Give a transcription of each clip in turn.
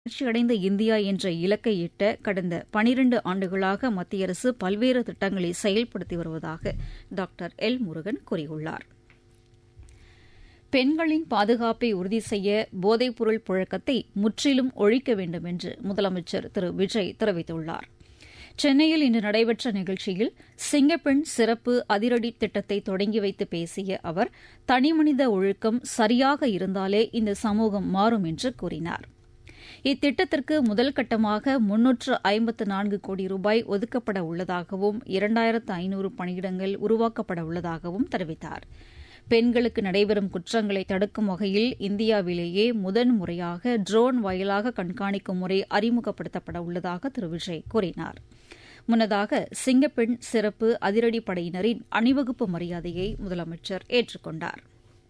வளர்ச்சியடைந்த இந்தியா என்ற இலக்கை எட்ட கடந்த பனிரண்டு ஆண்டுகளாக மத்திய அரசு பல்வேறு திட்டங்களை செயல்படுத்தி வருவதாக டாக்டர் எல் முருகன் கூறியுள்ளார் பெண்களின் பாதுகாப்பை உறுதி செய்ய போதைப்பொருள் புழக்கத்தை முற்றிலும் ஒழிக்க வேண்டும் என்று முதலமைச்சர் திரு விஜய் தெரிவித்துள்ளார் சென்னையில் இன்று நடைபெற்ற நிகழ்ச்சியில் சிங்கப்பெண் சிறப்பு அதிரடி திட்டத்தை தொடங்கி வைத்து பேசிய அவர் தனிமனித ஒழுக்கம் சரியாக இருந்தாலே இந்த சமூகம் மாறும் என்று கூறினார் இத்திட்டத்திற்கு முதல் கட்டமாக முன்னூற்று ஐம்பத்து நான்கு கோடி ரூபாய் ஒதுக்கப்பட உள்ளதாகவும் இரண்டாயிரத்து ஐநூறு பணியிடங்கள் உருவாக்கப்பட உள்ளதாகவும் தெரிவித்தார் பெண்களுக்கு நடைபெறும் குற்றங்களை தடுக்கும் வகையில் இந்தியாவிலேயே முதன்முறையாக ட்ரோன் வாயிலாக கண்காணிக்கும் முறை அறிமுகப்படுத்தப்பட உள்ளதாக திரு விஜய் கூறினார் முன்னதாக சிங்கப்பெண் சிறப்பு அதிரடிப்படையினரின் அணிவகுப்பு மரியாதையை முதலமைச்சர் ஏற்றுக்கொண்டார்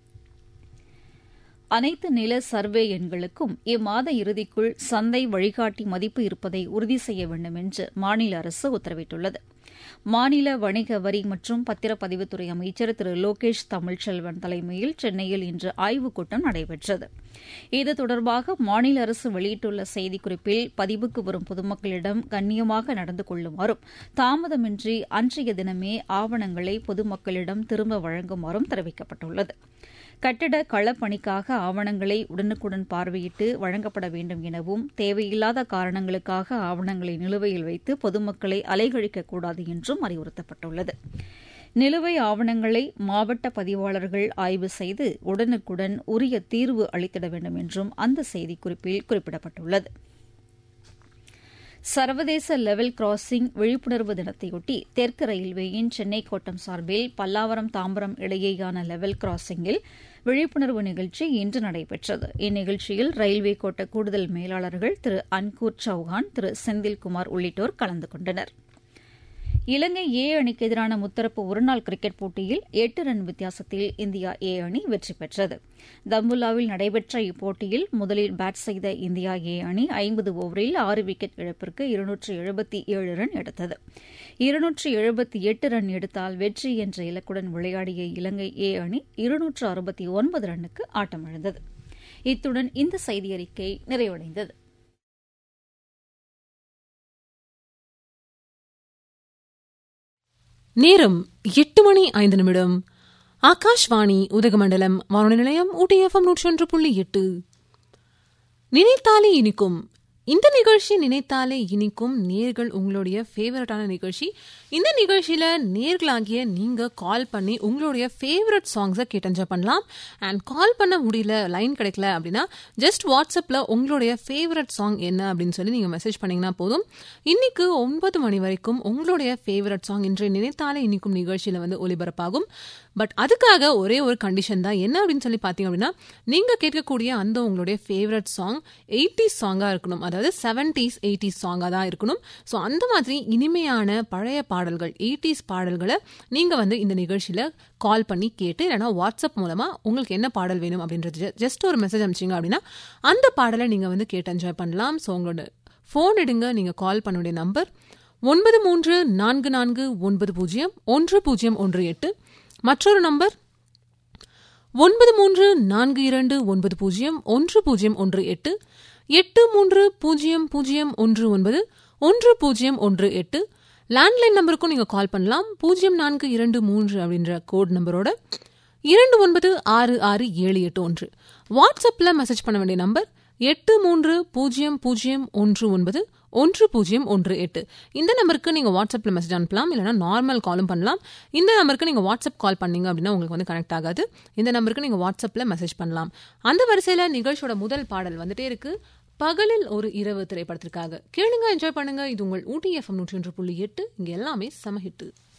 அனைத்து நில சர்வே எண்களுக்கும் இம்மாத இறுதிக்குள் சந்தை வழிகாட்டி மதிப்பு இருப்பதை உறுதி செய்ய வேண்டும் என்று மாநில அரசு உத்தரவிட்டுள்ளது மாநில வணிக வரி மற்றும் பத்திரப்பதிவுத்துறை அமைச்சர் திரு லோகேஷ் தமிழ்ச்செல்வன் தலைமையில் சென்னையில் இன்று ஆய்வுக் கூட்டம் நடைபெற்றது இது தொடர்பாக மாநில அரசு வெளியிட்டுள்ள செய்திக்குறிப்பில் பதிவுக்கு வரும் பொதுமக்களிடம் கண்ணியமாக நடந்து கொள்ளுமாறும் தாமதமின்றி அன்றைய தினமே ஆவணங்களை பொதுமக்களிடம் திரும்ப வழங்குமாறும் தெரிவிக்கப்பட்டுள்ளது கட்டிட களப்பணிக்காக ஆவணங்களை உடனுக்குடன் பார்வையிட்டு வழங்கப்பட வேண்டும் எனவும் தேவையில்லாத காரணங்களுக்காக ஆவணங்களை நிலுவையில் வைத்து பொதுமக்களை அலைகழிக்கக்கூடாது என்றும் அறிவுறுத்தப்பட்டுள்ளது நிலுவை ஆவணங்களை மாவட்ட பதிவாளர்கள் ஆய்வு செய்து உடனுக்குடன் உரிய தீர்வு அளித்திட வேண்டும் என்றும் அந்த செய்திக்குறிப்பில் குறிப்பிடப்பட்டுள்ளது சர்வதேச லெவல் கிராசிங் விழிப்புணர்வு தினத்தையொட்டி தெற்கு ரயில்வேயின் சென்னை கோட்டம் சார்பில் பல்லாவரம் தாம்பரம் இடையேயான லெவல் கிராசிங்கில் விழிப்புணர்வு நிகழ்ச்சி இன்று நடைபெற்றது இந்நிகழ்ச்சியில் ரயில்வே கோட்ட கூடுதல் மேலாளர்கள் திரு அன்கூர் சௌஹான் திரு செந்தில்குமார் உள்ளிட்டோர் கலந்து கொண்டனர் இலங்கை ஏ அணிக்கு எதிரான முத்தரப்பு ஒருநாள் கிரிக்கெட் போட்டியில் எட்டு ரன் வித்தியாசத்தில் இந்தியா ஏ அணி வெற்றி பெற்றது தம்புல்லாவில் நடைபெற்ற இப்போட்டியில் முதலில் பேட் செய்த இந்தியா ஏ அணி ஐம்பது ஓவரில் ஆறு விக்கெட் இழப்பிற்கு இருநூற்று எழுபத்தி ஏழு ரன் எடுத்தது இருநூற்று எழுபத்தி எட்டு ரன் எடுத்தால் வெற்றி என்ற இலக்குடன் விளையாடிய இலங்கை ஏ அணி இருநூற்று அறுபத்தி ஒன்பது ரன்னுக்கு ஆட்டமிழந்தது இத்துடன் இந்த செய்தியறிக்கை நிறைவடைந்தது நேரம் எட்டு மணி ஐந்து நிமிடம் ஆகாஷ்வாணி உதகமண்டலம் வானொலி நிலையம் ஊட்டி எஃப்எம் நூற்றி ஒன்று புள்ளி எட்டு நினைத்தாலே இனிக்கும் இந்த நிகழ்ச்சி நினைத்தாலே இனிக்கும் நேர்கள் உங்களுடைய ஃபேவரட்டான நிகழ்ச்சி இந்த நிகழ்ச்சியில நேர்களாகிய நீங்க கால் பண்ணி உங்களுடைய ஃபேவரட் சாங்ஸை கேட்டு என்ஜாய் பண்ணலாம் அண்ட் கால் பண்ண முடியல லைன் கிடைக்கல அப்படின்னா ஜஸ்ட் வாட்ஸ்அப்ல உங்களுடைய ஃபேவரட் சாங் என்ன அப்படின்னு சொல்லி நீங்க மெசேஜ் பண்ணீங்கன்னா போதும் இன்னைக்கு ஒன்பது மணி வரைக்கும் உங்களுடைய ஃபேவரட் சாங் இன்றைய நினைத்தாலே இனிக்கும் நிகழ்ச்சியில வந்து ஒலிபரப்பாகும் பட் அதுக்காக ஒரே ஒரு கண்டிஷன் தான் என்ன அப்படின்னு சொல்லி பார்த்தீங்க அப்படின்னா நீங்க கேட்கக்கூடிய அந்த உங்களுடைய ஃபேவரட் சாங் எயிட்டிஸ் சாங்கா இருக்கணும் அதாவது செவன்டிஸ் எயிட்டிஸ் சாங்கா தான் இருக்கணும் ஸோ அந்த மாதிரி இனிமையான பழைய பாடல்கள் எயிட்டிஸ் பாடல்களை நீங்க வந்து இந்த நிகழ்ச்சியில கால் பண்ணி கேட்டு இல்லைனா வாட்ஸ்அப் மூலமா உங்களுக்கு என்ன பாடல் வேணும் அப்படின்றது ஜஸ்ட் ஒரு மெசேஜ் அனுப்பிச்சிங்க அப்படின்னா அந்த பாடலை நீங்க வந்து கேட்டு என்ஜாய் பண்ணலாம் ஸோ உங்களோட ஃபோன் எடுங்க நீங்க கால் பண்ண வேண்டிய நம்பர் ஒன்பது மூன்று நான்கு நான்கு ஒன்பது பூஜ்ஜியம் ஒன்று பூஜ்ஜியம் ஒன்று எட்டு மற்றொரு நம்பர் ஒன்பது மூன்று நான்கு இரண்டு ஒன்பது பூஜ்ஜியம் ஒன்று பூஜ்ஜியம் ஒன்று எட்டு எட்டு மூன்று பூஜ்ஜியம் பூஜ்ஜியம் ஒன்று ஒன்பது ஒன்று பூஜ்ஜியம் ஒன்று எட்டு லேண்ட்லைன் நம்பருக்கும் நீங்கள் கால் பண்ணலாம் பூஜ்ஜியம் நான்கு இரண்டு மூன்று அப்படின்ற கோட் நம்பரோட இரண்டு ஒன்பது ஆறு ஆறு ஏழு எட்டு ஒன்று வாட்ஸ்அப்பில் மெசேஜ் பண்ண வேண்டிய நம்பர் எட்டு மூன்று பூஜ்ஜியம் பூஜ்ஜியம் ஒன்று ஒன்பது ஒன்று பூஜ்ஜியம் ஒன்று எட்டு இந்த நம்பருக்கு நீங்கள் வாட்ஸ்அப்பில் மெசேஜ் அனுப்பலாம் இல்லைனா நார்மல் காலும் பண்ணலாம் இந்த நம்பருக்கு நீங்கள் வாட்ஸ்அப் கால் பண்ணீங்க அப்படின்னா உங்களுக்கு வந்து கனெக்ட் ஆகாது இந்த நம்பருக்கு நீங்கள் வாட்ஸ்அப்பில் மெசேஜ் பண்ணலாம் அந்த வரிசையில் நிகழ்ச்சியோட முதல் பாடல் வந்துட்டே இருக்கு பகலில் ஒரு இரவு திரைப்படத்திற்காக கேளுங்க என்ஜாய் பண்ணுங்க இது உங்கள் ஊட்டி எஃப்எம் நூற்றி ஒன்று புள்ளி எட்டு இங்கே எல்லாமே சமஹிட்டு